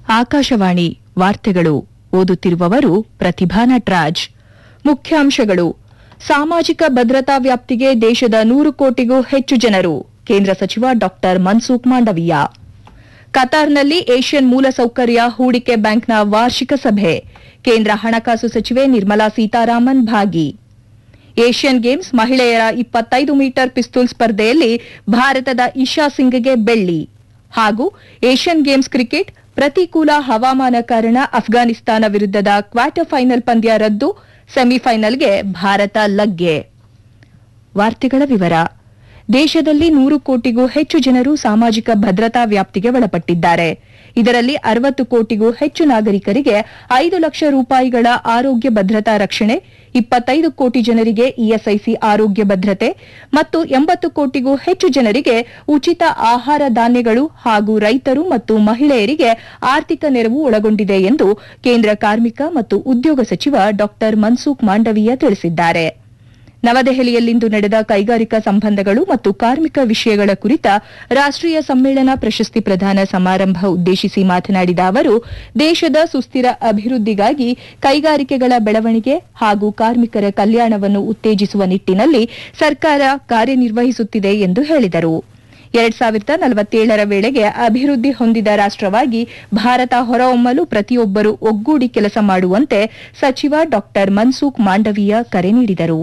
ಆಕಾಶವಾಣಿ ವಾರ್ತೆಗಳು ಓದುತ್ತಿರುವವರು ಪ್ರತಿಭಾ ನಟ್ರಾಜ್ ಮುಖ್ಯಾಂಶಗಳು ಸಾಮಾಜಿಕ ಭದ್ರತಾ ವ್ಯಾಪ್ತಿಗೆ ದೇಶದ ನೂರು ಕೋಟಿಗೂ ಹೆಚ್ಚು ಜನರು ಕೇಂದ್ರ ಸಚಿವ ಡಾ ಮನ್ಸುಖ್ ಮಾಂಡವೀಯ ಕತಾರ್ನಲ್ಲಿ ಏಷ್ಯನ್ ಮೂಲಸೌಕರ್ಯ ಹೂಡಿಕೆ ಬ್ಯಾಂಕ್ನ ವಾರ್ಷಿಕ ಸಭೆ ಕೇಂದ್ರ ಹಣಕಾಸು ಸಚಿವೆ ನಿರ್ಮಲಾ ಸೀತಾರಾಮನ್ ಭಾಗಿ ಏಷ್ಯನ್ ಗೇಮ್ಸ್ ಮಹಿಳೆಯರ ಇಪ್ಪತ್ತೈದು ಮೀಟರ್ ಪಿಸ್ತೂಲ್ ಸ್ಪರ್ಧೆಯಲ್ಲಿ ಭಾರತದ ಇಶಾ ಸಿಂಗ್ಗೆ ಬೆಳ್ಳಿ ಹಾಗೂ ಏಷ್ಯನ್ ಗೇಮ್ಸ್ ಕ್ರಿಕೆಟ್ ಪ್ರತಿಕೂಲ ಹವಾಮಾನ ಕಾರಣ ಅಫ್ಘಾನಿಸ್ತಾನ ವಿರುದ್ಧದ ಕ್ವಾರ್ಟರ್ ಫೈನಲ್ ಪಂದ್ಯ ರದ್ದು ಸೆಮಿಫೈನಲ್ಗೆ ಭಾರತ ಲಗ್ಗೆ ವಾರ್ತೆಗಳ ವಿವರ ದೇಶದಲ್ಲಿ ನೂರು ಕೋಟಿಗೂ ಹೆಚ್ಚು ಜನರು ಸಾಮಾಜಿಕ ಭದ್ರತಾ ವ್ಯಾಪ್ತಿಗೆ ಒಳಪಟ್ಟಿದ್ದಾರೆ ಇದರಲ್ಲಿ ಅರವತ್ತು ಕೋಟಿಗೂ ಹೆಚ್ಚು ನಾಗರಿಕರಿಗೆ ಐದು ಲಕ್ಷ ರೂಪಾಯಿಗಳ ಆರೋಗ್ಯ ಭದ್ರತಾ ರಕ್ಷಣೆ ಇಪ್ಪತ್ತೈದು ಕೋಟಿ ಜನರಿಗೆ ಇಎಸ್ಐಸಿ ಆರೋಗ್ಯ ಭದ್ರತೆ ಮತ್ತು ಎಂಬತ್ತು ಕೋಟಿಗೂ ಹೆಚ್ಚು ಜನರಿಗೆ ಉಚಿತ ಆಹಾರ ಧಾನ್ಯಗಳು ಹಾಗೂ ರೈತರು ಮತ್ತು ಮಹಿಳೆಯರಿಗೆ ಆರ್ಥಿಕ ನೆರವು ಒಳಗೊಂಡಿದೆ ಎಂದು ಕೇಂದ್ರ ಕಾರ್ಮಿಕ ಮತ್ತು ಉದ್ಯೋಗ ಸಚಿವ ಡಾ ಮನ್ಸುಖ್ ಮಾಂಡವೀಯ ತಿಳಿಸಿದ್ದಾರೆ ನವದೆಹಲಿಯಲ್ಲಿಂದು ನಡೆದ ಕೈಗಾರಿಕಾ ಸಂಬಂಧಗಳು ಮತ್ತು ಕಾರ್ಮಿಕ ವಿಷಯಗಳ ಕುರಿತ ರಾಷ್ಟೀಯ ಸಮ್ಮೇಳನ ಪ್ರಶಸ್ತಿ ಪ್ರದಾನ ಸಮಾರಂಭ ಉದ್ದೇಶಿಸಿ ಮಾತನಾಡಿದ ಅವರು ದೇಶದ ಸುಸ್ಥಿರ ಅಭಿವೃದ್ಧಿಗಾಗಿ ಕೈಗಾರಿಕೆಗಳ ಬೆಳವಣಿಗೆ ಹಾಗೂ ಕಾರ್ಮಿಕರ ಕಲ್ಯಾಣವನ್ನು ಉತ್ತೇಜಿಸುವ ನಿಟ್ಟಿನಲ್ಲಿ ಸರ್ಕಾರ ಕಾರ್ಯನಿರ್ವಹಿಸುತ್ತಿದೆ ಎಂದು ಹೇಳಿದರು ಎರಡ್ ಸಾವಿರದ ನಲವತ್ತೇಳರ ವೇಳೆಗೆ ಅಭಿವೃದ್ಧಿ ಹೊಂದಿದ ರಾಷ್ಟವಾಗಿ ಭಾರತ ಹೊರಹೊಮ್ಮಲು ಪ್ರತಿಯೊಬ್ಬರು ಒಗ್ಗೂಡಿ ಕೆಲಸ ಮಾಡುವಂತೆ ಸಚಿವ ಡಾ ಮನ್ಸುಖ್ ಮಾಂಡವೀಯ ಕರೆ ನೀಡಿದರು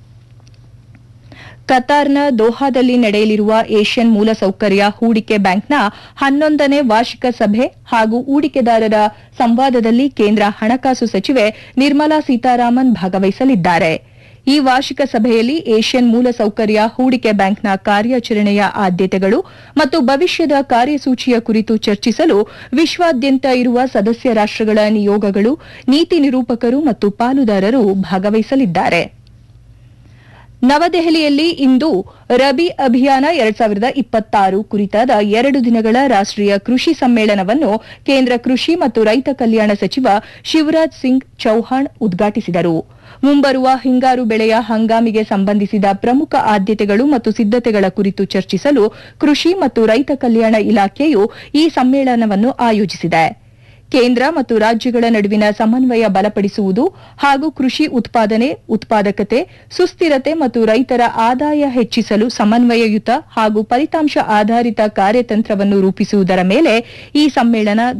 ಕತಾರ್ನ ದೋಹಾದಲ್ಲಿ ನಡೆಯಲಿರುವ ಏಷ್ಯನ್ ಮೂಲಸೌಕರ್ಯ ಹೂಡಿಕೆ ಬ್ಯಾಂಕ್ನ ಹನ್ನೊಂದನೇ ವಾರ್ಷಿಕ ಸಭೆ ಹಾಗೂ ಹೂಡಿಕೆದಾರರ ಸಂವಾದದಲ್ಲಿ ಕೇಂದ್ರ ಹಣಕಾಸು ಸಚಿವೆ ನಿರ್ಮಲಾ ಸೀತಾರಾಮನ್ ಭಾಗವಹಿಸಲಿದ್ದಾರೆ ಈ ವಾರ್ಷಿಕ ಸಭೆಯಲ್ಲಿ ಏಷ್ಯನ್ ಮೂಲಸೌಕರ್ಯ ಹೂಡಿಕೆ ಬ್ಯಾಂಕ್ನ ಕಾರ್ಯಾಚರಣೆಯ ಆದ್ಯತೆಗಳು ಮತ್ತು ಭವಿಷ್ಯದ ಕಾರ್ಯಸೂಚಿಯ ಕುರಿತು ಚರ್ಚಿಸಲು ವಿಶ್ವಾದ್ಯಂತ ಇರುವ ಸದಸ್ಯ ರಾಷ್ಟಗಳ ನಿಯೋಗಗಳು ನೀತಿ ನಿರೂಪಕರು ಮತ್ತು ಪಾಲುದಾರರು ಭಾಗವಹಿಸಲಿದ್ದಾರೆ ನವದೆಹಲಿಯಲ್ಲಿ ಇಂದು ರಬಿ ಅಭಿಯಾನ ಎರಡ್ ಸಾವಿರದ ಇಪ್ಪತ್ತಾರು ಕುರಿತಾದ ಎರಡು ದಿನಗಳ ರಾಷ್ಟೀಯ ಕೃಷಿ ಸಮ್ಮೇಳನವನ್ನು ಕೇಂದ್ರ ಕೃಷಿ ಮತ್ತು ರೈತ ಕಲ್ಯಾಣ ಸಚಿವ ಶಿವರಾಜ್ ಸಿಂಗ್ ಚೌಹಾಣ್ ಉದ್ಘಾಟಿಸಿದರು ಮುಂಬರುವ ಹಿಂಗಾರು ಬೆಳೆಯ ಹಂಗಾಮಿಗೆ ಸಂಬಂಧಿಸಿದ ಪ್ರಮುಖ ಆದ್ಯತೆಗಳು ಮತ್ತು ಸಿದ್ದತೆಗಳ ಕುರಿತು ಚರ್ಚಿಸಲು ಕೃಷಿ ಮತ್ತು ರೈತ ಕಲ್ಯಾಣ ಇಲಾಖೆಯು ಈ ಸಮ್ಮೇಳನವನ್ನು ಆಯೋಜಿಸಿದೆ ಕೇಂದ್ರ ಮತ್ತು ರಾಜ್ಯಗಳ ನಡುವಿನ ಸಮನ್ವಯ ಬಲಪಡಿಸುವುದು ಹಾಗೂ ಕೃಷಿ ಉತ್ಪಾದನೆ ಉತ್ಪಾದಕತೆ ಸುಸ್ಥಿರತೆ ಮತ್ತು ರೈತರ ಆದಾಯ ಹೆಚ್ಚಿಸಲು ಸಮನ್ವಯಯುತ ಹಾಗೂ ಫಲಿತಾಂಶ ಆಧಾರಿತ ಕಾರ್ಯತಂತ್ರವನ್ನು ರೂಪಿಸುವುದರ ಮೇಲೆ ಈ ಸಮ್ಮೇಳನ